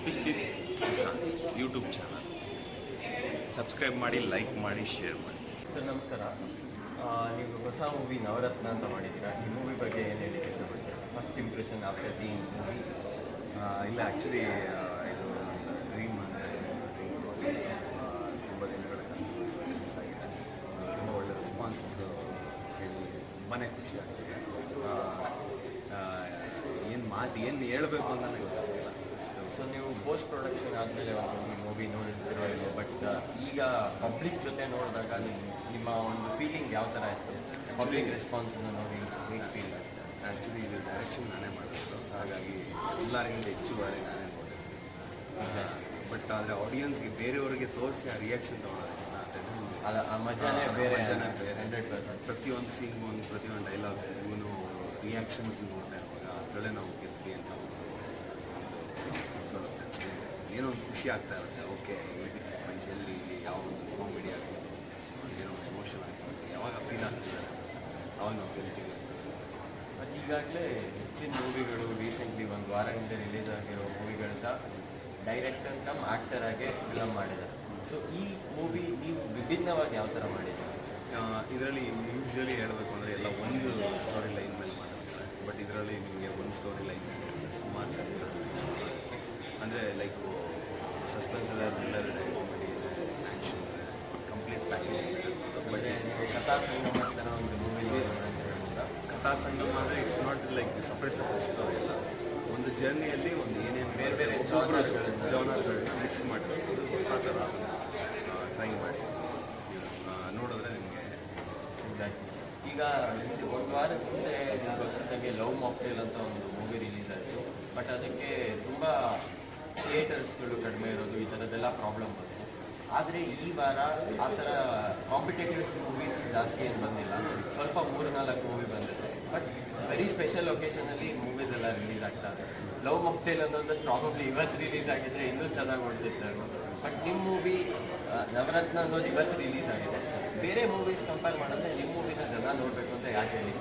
Speak with Sushant YouTube channel subscribe ಮಾಡಿ like ಮಾಡಿ share ಮಾಡಿ ಸರ್ ನಮಸ್ಕಾರ ಆ, ನೀವು ಹೊಸ ಮೂವಿ ನವರತ್ನ ಅಂತ ಮಾಡಿದ್ದೀರಾ ಈ ಮೂವಿ ಬಗ್ಗೆ ಏನು ಹೇಳಲಿಕ್ಕೆ ಇಷ್ಟಪಡ್ತೀರಾ first impression after seeing movie ಆ, ಇಲ್ಲ ಆ್ಯಕ್ಚುಲಿ ಇದು ಡ್ರೀಮ್ ಅಂದರೆ ತುಂಬ ದಿನಗಳ ಕನಸು ಕನಸಾಗಿದೆ ತುಂಬ ಒಳ್ಳೆ ರೆಸ್ಪಾನ್ಸ್ ಕೇಳಿ ತುಂಬಾ ಖುಷಿ ಆಗ್ತಿದೆ ಏನು ಮಾತು ಏನು ಹೇಳಬೇಕು ಅಂತ ನನಗೆ ಗೊತ್ತಾಗ್ತಿಲ್ಲ ಅಷ್ಟು ಸೊ ನೀವು ಪೋಸ್ಟ್ ಪ್ರೊಡಕ್ಷನ್ ಆದಮೇಲೆ ಒಂದು ಮೂವಿ ನೋಡಿರ್ತಿರೋ ಇಲ್ವೋ ಬಟ್ ಈಗ ಪಬ್ಲಿಕ್ ಜೊತೆ ನೋಡಿದಾಗ ನಿಮ್ಮ ನಿಮ್ಮ ಒಂದು ಫೀಲಿಂಗ್ ಯಾವ ಥರ ಇತ್ತು ಪಬ್ಲಿಕ್ ರೆಸ್ಪಾನ್ಸನ್ನು ನೋಡಿ ಹೇಗೆ ಫೀಲ್ ಆಗುತ್ತೆ ಆ್ಯಕ್ಚುಲಿ ಇದು ಡೈರೆಕ್ಷನ್ ನಾನೇ ಮಾಡಿರೋದು ಹಾಗಾಗಿ ಎಲ್ಲರಿಗಿಂತ ಹೆಚ್ಚು ಬಾರಿ ನಾನೇ ನೋಡಿದೆ ಬಟ್ ಆದರೆ ಆಡಿಯನ್ಸ್ಗೆ ಬೇರೆಯವರಿಗೆ ತೋರಿಸಿ ಆ ರಿಯಾಕ್ಷನ್ ತೊಗೊಳೋದಿಲ್ಲ ಅದ ಆ ಮಜಾನೇ ಬೇರೆ ಮಜಾನೇ ಬೇರೆ. ಹಂಡ್ರೆಡ್ ಪರ್ಸೆಂಟ್ ಪ್ರತಿಯೊಂದು ಸೀನ್ ಒಂದು ಪ್ರತಿಯೊಂದು ಡೈಲಾಗ್ ಇವನು ರಿಯಾಕ್ಷನ್ಸ್ ನೋಡ್ತಾ ಇರುವಾಗ ಅದರಲ್ಲೇ ನಾವು ಗೆದ್ವಿ ಅಂತ ಒಂದು ಒಂದು ಬರುತ್ತೆ. ಏನೋ ಒಂದು ಖುಷಿ ಆಗ್ತಾ ಇರುತ್ತೆ ಓಕೆ ಪಂಚಲ್ಲಿ ಯಾವ ಒಂದು ಕಾಮಿಡಿ ಆಗ್ಬೋದು ಏನೋ ಒಂದು ಎಮೋಷನ್ ಆಗ್ಬೋದು ಯಾವಾಗ ಫೀಲ್ ಆಗ್ತಿದೆ ಅವಾಗ ನಾವು ಗೆಲ್ತೀವಿ ಅಂತ ಬಟ್ ಈಗಾಗಲೇ ಹೆಚ್ಚಿನ ಮೂವಿಗಳು ರೀಸೆಂಟ್ಲಿ ಒಂದು ವಾರದಿಂದ ರಿಲೀಸ್ ಆಗಿರೋ ಮೂವಿಗಳು ಸಹ ಡೈರೆಕ್ಟರ್ ಕಮ್ ಆಕ್ಟರ್ ಆಗಿ ಫಿಲಮ್ ಮಾಡಿದ್ದಾರೆ ಸೊ ಈ ಮೂವಿ ನೀವು ವಿಭಿನ್ನವಾಗಿ ಯಾವ ಥರ ಮಾಡಿದ್ದೀರಾ ಇದರಲ್ಲಿ ಯೂಶ್ವಲಿ ಹೇಳಬೇಕು ಅಂದರೆ ಎಲ್ಲ ಒಂದು ಸ್ಟೋರಿ ಲೈನ್ ಮೇಲೆ ಮಾಡಿರ್ತಾರೆ ಬಟ್ ಇದರಲ್ಲಿ ನಿಮಗೆ ಒಂದು ಸ್ಟೋರಿ ಲೈನ್ ಸುಮಾರು ಅಂದರೆ ಲೈಕ್ ಸಸ್ಪೆನ್ಸ್ ಇದೆ ಥ್ರಿಲ್ಲರ್ ಇದೆ ಕಾಮಿಡಿ ಇದೆ ಆ್ಯಕ್ಷನ್ ಇದೆ ಕಂಪ್ಲೀಟ್ ಪ್ಯಾಕೇಜ್ ಇದೆ ಬಟ್ ಮತ್ತೆ ನೀವು ಕಥಾ ಸಂಗಮ ಥರ ಒಂದು ಮೂವಿ ಅಂತ ಹೇಳ್ಬೋದಾ ಕಥಾ ಸಂಗಮ ಅಂದರೆ it's not like separate separate story ಅಲ್ಲ ಒಂದು ಜರ್ನಿಯಲ್ಲಿ ಒಂದು ಏನೇನು ಬೇರೆ ಬೇರೆ ಒಬ್ಬೊಬ್ರು genreಗಳನ್ನ- ಜಾನರ್ಗಳನ್ನ ಮಿಕ್ಸ್ ಮಾಡಿರೋದು ಹೊಸ ಥರ ಟ್ರೈ ಮಾಡಿ ಆ, ನೋಡಿದ್ರೆ ನಿಮಗೆ Exactly. ಈಗ ನಿಮ್ದು ಒಂದು ವಾರದ ಹಿಂದೆ ನಿಮ್ಗೆ ಗೊತ್ತಿದ್ದಂಗೆ ಲವ್ ಮಾಕ್ಟೇಲ್ ಅಂತ ಒಂದು ಮೂವಿ ರಿಲೀಸ್ ಆಯಿತು ಬಟ್ ಅದಕ್ಕೆ ತುಂಬ ಥಿಯೇಟರ್ಸ್ಗಳು ಕಡಿಮೆ ಇರೋದು ಈ ಥರದ್ದೆಲ್ಲ ಪ್ರಾಬ್ಲಮ್ ಬಂತು ಆದರೆ ಈ ವಾರ ಆ ಥರ ಕಾಂಪಿಟೇಟಿವ್ ಮೂವೀಸ್ ಜಾಸ್ತಿ ಏನು ಬಂದಿಲ್ಲ ಸ್ವಲ್ಪ ಮೂರು ನಾಲ್ಕು ಮೂವಿ ಬಂದಿದೆ ಬಟ್ ವೆರಿ ಸ್ಪೆಷಲ್ ಒಕೇಶನಲ್ಲಿ ಮೂವೀಸ್ ಎಲ್ಲ ರಿಲೀಸ್ ಆಗ್ತಾ ಇದೆ ಲವ್ ಮಾಕ್ಟೇಲ್ ಅನ್ನೋದು ಪ್ರಾಬಬ್ಲಿ ಇವತ್ತು ರಿಲೀಸ್ ಆಗಿದ್ರೆ ಇನ್ನೂ ಚೆನ್ನಾಗಿ ಓಡ್ತಿರ್ತಾರೆ ಬಟ್ ನಿಮ್ಮ ಮೂವಿ ನವರತ್ನ ಅನ್ನೋದು ಇವತ್ತು ರಿಲೀಸ್ ಆಗಿದೆ ಬೇರೆ ಮೂವೀಸ್ ಕಂಪೇರ್ ಮಾಡಿದ್ರೆ ನಿಮ್ಮ ಮೂವಿನ ಜನ ನೋಡಬೇಕು ಅಂತ ಯಾಕೆ ಹೇಳಿ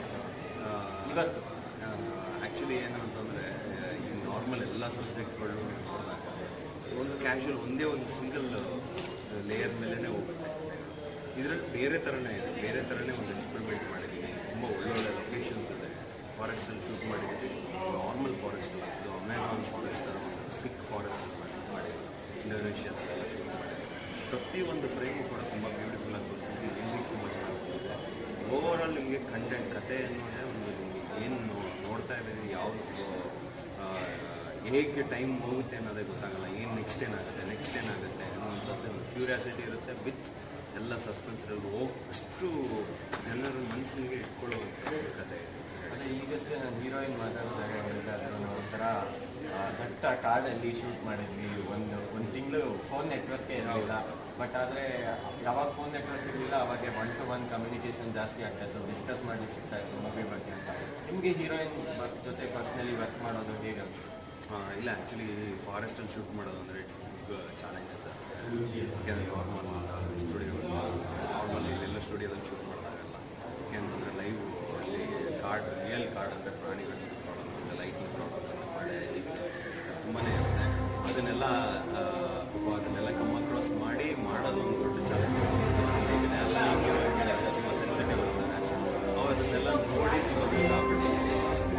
ಇವತ್ತು ಆ್ಯಕ್ಚುಲಿ ಏನು ಅಂತಂದರೆ ಈ ನಾರ್ಮಲ್ ಎಲ್ಲ ಸಬ್ಜೆಕ್ಟ್ಗಳು ನೋಡಿದಾಗ ಒಂದು ಕ್ಯಾಶುವಲ್ ಒಂದೇ ಒಂದು ಸಿಂಗಲ್ ಲೇಯರ್ ಮೇಲೇ ಹೋಗುತ್ತೆ ಇದರಲ್ಲಿ ಬೇರೆ ಥರನೇ ಇದೆ ಬೇರೆ ಥರನೇ ಒಂದು ಎಕ್ಸ್ಪೆರಿಮೆಂಟ್ ಮಾಡಿದ್ದೀನಿ ತುಂಬ ಒಳ್ಳೊಳ್ಳೆ ಲೊಕೇಶನ್ಸ್ ಇದೆ ಫಾರೆಸ್ಟಲ್ಲಿ ಶೂಟ್ ಮಾಡಿದ್ದೀನಿ ನಾರ್ಮಲ್ ಫಾರೆಸ್ಟ್ ಅಲ್ಲ ಇದು ಅಮೆಝಾನ್ ಫಾರೆಸ್ಟ್ ಥರ ಒಂದು ಬಿಗ್ ಫಾರೆಸ್ಟ್ ಮಾಡಿದ್ದೀನಿ ಇಂಡೋನೇಷ್ಯಾದಲ್ಲೆಲ್ಲ ಶೂಟ್ ಮಾಡಿದ್ದೀನಿ ಪ್ರತಿಯೊಂದು ಫ್ರೇಮು ಕೂಡ ತುಂಬ ಬ್ಯೂಟಿಫುಲ್ ಆಗಿ ತೋರಿಸಿದ್ದೀನಿ ಮ್ಯೂಸಿಕ್ ತುಂಬ ಚೆನ್ನಾಗಿದೆ ಓವರ್ ಆಲ್ ನಿಮಗೆ ಕಂಟೆಂಟ್ ಕತೆ ಅನ್ನೋದೇ ಒಂದು ನಿಮಗೆ ಏನು ನೋಡ್ತಾ ಇದ್ದೀರಿ ಯಾವುದು ಆ, ಹೇಗೆ ಟೈಮ್ ಹೋಗುತ್ತೆ ಅನ್ನೋದೇ ಗೊತ್ತಾಗಲ್ಲ ಏನು ನೆಕ್ಸ್ಟ್ ಏನಾಗುತ್ತೆ ನೆಕ್ಸ್ಟ್ ಏನಾಗುತ್ತೆ ಅನ್ನುವಂಥದ್ದು ಒಂದು ಕ್ಯೂರಿಯಾಸಿಟಿ ಇರುತ್ತೆ ವಿತ್ ಎಲ್ಲ ಸಸ್ಪೆನ್ಸ್ ಹೋಗಿ ಅಷ್ಟು ಜನರ ಮನಸ್ಸಿಗೆ ಇಟ್ಕೊಳ್ಳುವಂಥ ಕತೆ ಇದೆ ಅದೇ ಈಗಷ್ಟೇ ನಾನು ಹೀರೋಯಿನ್ ಮಾತಾಡಿದಾಗ ಹೇಳ್ತಾ ಇದ್ರು ನಾವು ಒಂಥರ ಆ, ದಟ್ಟ ಕಾಡಲ್ಲಿ ಶೂಟ್ ಮಾಡಿದ್ವಿ ಒಂದು ಒಂದು ತಿಂಗಳು ಫೋನ್ ನೆಟ್ವರ್ಕೇ ಇರಲಿಲ್ಲ ಬಟ್ ಆದರೆ ಯಾವಾಗ ಫೋನ್ ನೆಟ್ವರ್ಕ್ ಇರಲಿಲ್ಲ ಅವಾಗ ಒನ್ ಟು ಒನ್ ಕಮ್ಯುನಿಕೇಷನ್ ಜಾಸ್ತಿ ಆಗ್ತಾ ಇತ್ತು ಡಿಸ್ಕಸ್ ಮಾಡ್ಲಿಕ್ಕೆ ಸಿಗ್ತಾ ಇತ್ತು ಮೂವಿ ಬಗ್ಗೆ ಅಂತ ನಿಮಗೆ ಹೀರೋಯಿನ್ ಜೊತೆ ಪರ್ಸ್ನಲಿ ವರ್ಕ್ ಮಾಡೋದು ಹೇಗೆ ಅನ್ಸುತ್ತೆ? ಆ, ಇಲ್ಲ ಆ್ಯಕ್ಚುಲಿ ಫಾರೆಸ್ಟಲ್ಲಿ ಶೂಟ್ ಮಾಡೋದು ಅಂದರೆ ಇಟ್ಸ್ ಬಿಗ್ ಚಾಲೆಂಜ್ ಅಂತ ಯಾಕೆಂದರೆ ನಾರ್ಮಲ್ ಸ್ಟುಡಿಯೋ ನಾರ್ಮಲ್ ಇಲ್ಲೆಲ್ಲ ಸ್ಟುಡಿಯೋದಲ್ಲಿ ಶೂಟ್ ಮಾಡೋದಾಗಲ್ಲ ಯಾಕೆಂತಂದರೆ ಲೈವ್ ಅಲ್ಲಿ ಕಾರ್ಡ್ ರಿಯಲ್ ಕಾರ್ಡ್ ಅಂದರೆ ಪ್ರಾಣಿಗಳು ಪ್ರಾಬ್ಲಮ್ ಅಂದರೆ ಲೈಟಿಂಗ್ ಪ್ರಾಬ್ಲಮ್ ಮಳೆ ತುಂಬಾ ಇರುತ್ತೆ ಅದನ್ನೆಲ್ಲ ಆ, ಪಾಪ ಅದನ್ನೆಲ್ಲ ಕಮ್ ಅಕ್ರಾಸ್ ಮಾಡಿ ಮಾಡೋದು ಒಂದು ದೊಡ್ಡ ಚಾಲೆಂಜ್ ಎಲ್ಲ ತುಂಬ ಸೆನ್ಸಿಟಿವ್ ಇರ್ತಾರೆ ಅವು ಅದನ್ನೆಲ್ಲ ನೋಡಿ ತುಂಬ ಕಷ್ಟ ಆಗ್ಬಿಟ್ಟು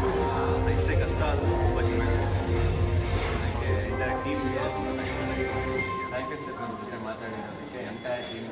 ಆ, ಎಷ್ಟೇ ಕಷ್ಟ ಆದರೂ ತುಂಬ ಚೆನ್ನಾಗಿ ಅದಕ್ಕೆ ಎಂಟೈರ್ ಟೀಮ್ಗೆ ತುಂಬ ಥ್ಯಾಂಕ್ ಯು ಸರ್ ನಮ್ಮ ಜೊತೆ ಮಾತಾಡಿರೋದಕ್ಕೆ ಎಂಟೈರ್ ಟೀಮ್